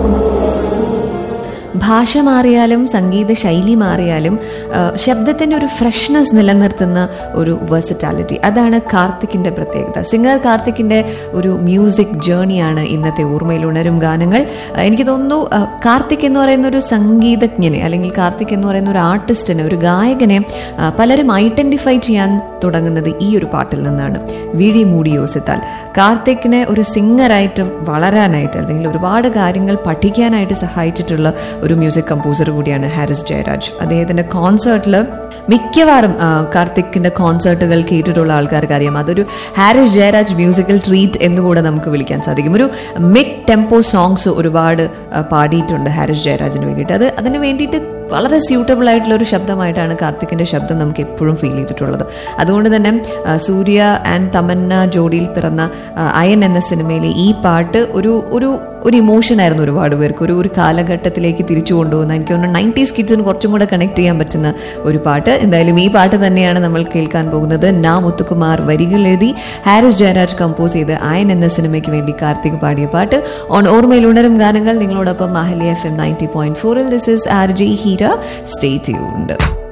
ഭാഷ മാറിയാലും സംഗീത ശൈലി മാറിയാലും ആ, ശബ്ദത്തിന്റെ ഒരു ഫ്രഷ്നെസ് നിലനിർത്തുന്ന ഒരു വെർസിറ്റാലിറ്റി അതാണ് കാർത്തിക്കിന്റെ പ്രത്യേകത സിംഗർ കാർത്തിക്കിന്റെ ഒരു മ്യൂസിക് ജേണിയാണ് ഇന്നത്തെ ഓർമ്മയിൽ ഉണരും ഗാനങ്ങൾ ആ, എനിക്ക് തോന്നുന്നു ആ, കാർത്തിക് എന്ന് പറയുന്ന ഒരു സംഗീതജ്ഞനെ അല്ലെങ്കിൽ കാർത്തിക് എന്ന് പറയുന്ന ഒരു ആർട്ടിസ്റ്റിനെ ഒരു ഗായകനെ ആ, പലരും ഐഡന്റിഫൈ ചെയ്യാൻ തുടങ്ങുന്നത് ഈ ഒരു പാട്ടിൽ നിന്നാണ് വിഴി മൂടി യോസിത്താൽ കാർത്തിക്കിനെ ഒരു സിംഗറായിട്ട് വളരാനായിട്ട് അല്ലെങ്കിൽ ഒരുപാട് കാര്യങ്ങൾ പഠിക്കാനായിട്ട് സഹായിച്ചിട്ടുള്ള ഒരു മ്യൂസിക് കമ്പോസർ കൂടിയാണ് ഹാരിസ് ജയരാജ് അദ്ദേഹത്തിന്റെ കോൺസേർട്ടിൽ മിക്കവാറും ആ, കാർത്തിക്കിന്റെ കോൺസേർട്ടുകൾ കേട്ടിട്ടുള്ള ആൾക്കാർക്ക് അറിയാം അതൊരു ഹാരിസ് ജയരാജ് മ്യൂസിക്കൽ ട്രീറ്റ് എന്നുകൂടെ നമുക്ക് വിളിക്കാൻ സാധിക്കും ഒരു മിഡ് ടെമ്പോ സോങ്സ് ഒരുപാട് ആ, പാടിയിട്ടുണ്ട് ഹാരിസ് ജയരാജിന് വേണ്ടിയിട്ട് അത് അതിന് വേണ്ടിയിട്ട് വളരെ സ്യൂട്ടബിൾ ആയിട്ടുള്ള ഒരു ശബ്ദമായിട്ടാണ് കാർത്തിക്കിന്റെ ശബ്ദം നമുക്ക് എപ്പോഴും ഫീൽ ചെയ്തിട്ടുള്ളത് അതുകൊണ്ട് തന്നെ ആ, സൂര്യ ആൻഡ് തമന്ന ജോഡിയിൽ പിറന്ന ആ, അയൻ എന്ന സിനിമയിലെ ഈ പാട്ട് ഒരു ഒരു ഒരു ഇമോഷൻ ആയിരുന്നു ഒരുപാട് പേർക്ക് ഒരു ഒരു കാലഘട്ടത്തിലേക്ക് തിരിച്ചു കൊണ്ടുപോകുന്ന എനിക്ക് തോന്നുന്നു നയൻറ്റീസ് കിഡ്സിന് കുറച്ചും കൂടെ കണക്ട് ചെയ്യാൻ പറ്റുന്ന ഒരു പാട്ട് എന്തായാലും ഈ പാട്ട് തന്നെയാണ് നമ്മൾ കേൾക്കാൻ പോകുന്നത് നാ മുത്തുകുമാർ വരികൾ എഴുതി ഹാരിസ് ജയരാജ് കമ്പോസ് ചെയ്ത് അയൻ എന്ന സിനിമയ്ക്ക് വേണ്ടി കാർത്തിക് പാടിയ പാട്ട് ഓൺ ഓർമ്മയിൽ ഉണരും ഗാനങ്ങൾ നിങ്ങളോടൊപ്പം മാഹലി എഫ് എം നയൻറ്റി പോയിന്റ് ഫോറിൽ this is R G Heera stay tuned